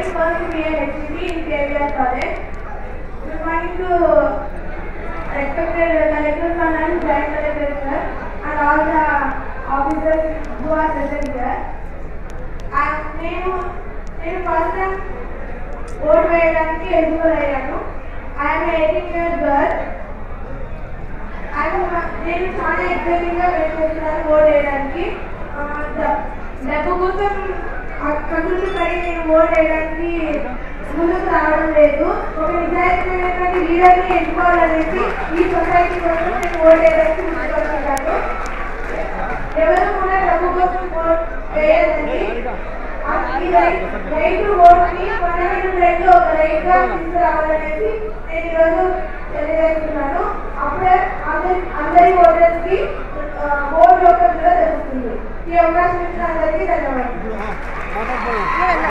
going to be a HCP in KVR College. Good morning to respected collector sir and joint collector sir and all the officers who are present here. And నేను నేను first time vote వేయడానికి eligible అయ్యాను I'm eighteen years girl ఆయన నేను చాలా exciting గా wait చేస్తున్నాను vote వేయడానికి ఆ, డ- డబ్బు కోసం కన్నులు పడి నేను ఓట్ వేయడానికి ముందుకు రావడం లేదు ఒక నిజాయితీమైనటువంటి లీడర్ని ఎన్నుకోవాలనేసి ఈ సొసైటీ కోసం నేను ఓట్ వేయడానికి ముందుకు వస్తున్నాను ఎవరు కూడా డబ్బు కోసం ఓట్ వేయాలండి ఆ, ఈ రైట్ రైతు ఓటుని పన్నెండు రెండు ఒక రైట్ గా తీసుకురావాలనేసి నేను ఈరోజు తెలియజేస్తున్నాను అప్పుడే అందరి అందరి ఓటర్స్ కి ఓట్ ఓటర్ కూడా జరుగుతుంది ఈ అవకాశం ఇచ్చిన అందరికీ ధన్యవాదాలు